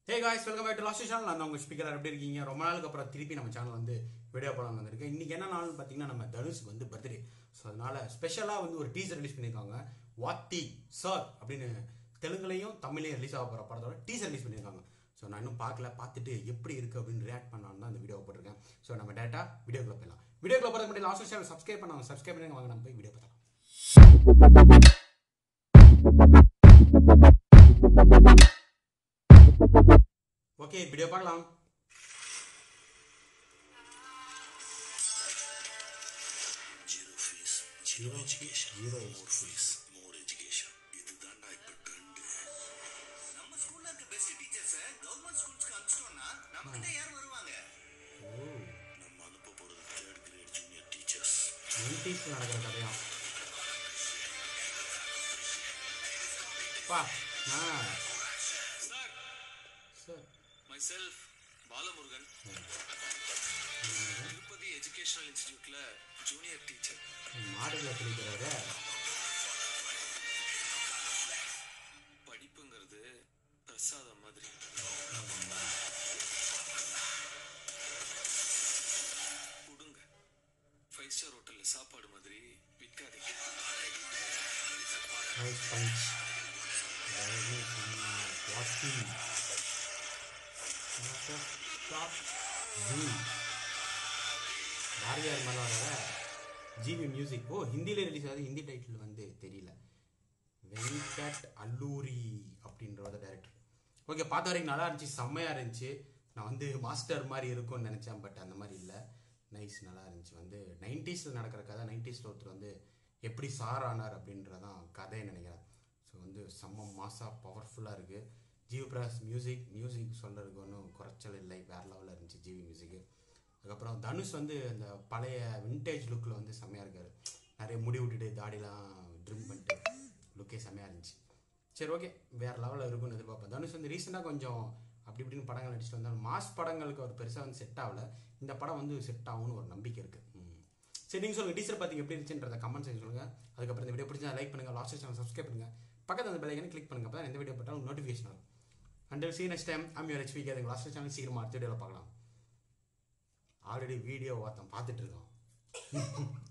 hey guys welcome back to lost channel நான் உங்கள் speaker எப்படி இருக்கீங்க ரொம்ப நாளுக்கு அப்புறம் திருப்பி நம்ம சேனல் வந்து வீடியோ படம் வந்திருக்கு இன்னைக்கு என்ன நாள்னு பார்த்தீங்கன்னா நம்ம தனுஷுக்கு வந்து பர்த்டே ஸோ அதனால ஸ்பெஷலாக வந்து ஒரு டீசர் ரிலீஸ் பண்ணியிருக்காங்க வாத்தி சார் அப்படின்னு தெலுங்குலையும் தமிழையும் ரிலீஸ் ஆக போகிற படத்தோட டீசர் ரிலீஸ் பண்ணியிருக்காங்க ஸோ நான் இன்னும் பார்க்கல பார்த்துட்டு எப்படி இருக்கு அப்படின்னு ரியாக்ட் பண்ணான்னு தான் இந்த வீடியோ போட்டிருக்கேன் ஸோ நம்ம டேட்டா வீடியோக்குள்ள போயிடலாம் வீடியோக்குள்ள போகிறதுக்கு முன்னாடி லாஸ்ட் சேனல் சப்ஸ்கிரைப் பண்ணாங்க சப்ஸ்கிரைப் பண்ணி வாங்க நம்ம போய் வீடியோ பார்த்தலாம் ஓகே வீடியோ பார்க்கலாம் zero fees zero education zero more fees more education இதுதான்டா இப்ப ட்ரெண்ட் நம்ம ஸ்கூல்ல இருக்க பெஸ்ட் டீச்சர்ஸ் கவர்மெண்ட் ஸ்கூல்ஸ்க்கு அனுப்பிச்சிட்டோம்னா நம்ம கிட்ட யார் வருவாங்க ஓ நம்ம அனுப்ப போறது தேர்ட் கிரேட் ஜூனியர் டீச்சர்ஸ் நைன்டிஸில் நடக்கிற கதையா பா ஆ sir sir myself Balamurugan Tirupati educational இன்ஸ்டிடியூட்ல ஜூனியர் டீச்சர் மாடுகளை பிடிக்கிறாரு படிப்புங்கிறது பிரசாதம் மாதிரி கொடுங்க ஃபைவ் ஸ்டார் ஹோட்டல்ல சாப்பாடு மாதிரி விற்காதீங்க நைஸ் பஞ்ச் வாத்தி பாரதியார் மேலே வர ஜிவி மியூசிக் ஓ ஹிந்தியில் ரிலீஸ் ஆகுது ஹிந்தி டைட்டில் வந்து தெரியல வெங்கட் அல்லூரி அப்படின்றத டைரக்டர் ஓகே பார்த்த வரைக்கும் நல்லா இருந்துச்சு செம்மையாக இருந்துச்சு நான் வந்து மாஸ்டர் மாதிரி இருக்கும்னு நினச்சேன் பட் அந்த மாதிரி இல்லை நைஸ் நல்லா இருந்துச்சு வந்து நைன்டிஸில் நடக்கிற கதை நைன்டிஸில் ஒருத்தர் வந்து எப்படி சார் ஆனார் அப்படின்றதான் கதைன்னு நினைக்கிறேன் ஸோ வந்து செம்ம மாசாக பவர்ஃபுல்லாக இருக்குது ஜிவி பிரகாஷ் மியூசிக் மியூசிக் சொல்கிறதுக்கு ஒன்றும் குறைச்சல் இல்லை வேறு லெவலில் இருந்துச்சு ஜிவி மியூசிக்கு அதுக்கப்புறம் தனுஷ் வந்து அந்த பழைய விண்டேஜ் லுக்கில் வந்து செம்மையாக இருக்காரு நிறைய முடி விட்டுட்டு தாடிலாம் ட்ரிம் பண்ணிட்டு லுக்கே செம்மையாக இருந்துச்சு சரி ஓகே வேறு லெவலில் இருக்கும்னு எதிர்பார்ப்பேன் தனுஷ் வந்து ரீசெண்டாக கொஞ்சம் அப்படி இப்படின்னு படங்கள் நடிச்சுட்டு வந்தாலும் மாஸ் படங்களுக்கு அவர் பெருசாக வந்து செட் ஆகல இந்த படம் வந்து செட் ஆகும்னு ஒரு நம்பிக்கை இருக்குது சரி நீங்கள் சொல்லுங்கள் டீச்சர் பார்த்தீங்க எப்படி இருந்துச்சுன்றத கமெண்ட் செஞ்சு சொல்லுங்கள் அதுக்கப்புறம் இந்த வீடியோ பிடிச்சா லைக் பண்ணுங்கள் லாஸ்ட் சேனல் சப்ஸ்கிரைப் பண்ணுங்கள் பக்கத்தில் அந்த பெல்லைக்கனை கிளிக் பண்ணுங்கள் அப்போ எந்த வீடியோ போட்டாலும் நோட்டிஃபிகேஷன் வரும் until see next time I'm your HP அதுங்க லாஸ்ட் சேனல் சீக்கிரமாக அடுத்த வீடியோவில் பார்க்கலாம் ஆல்ரெடி வீடியோ ஒருத்தன் பார்த்துட்டு இருக்கோம்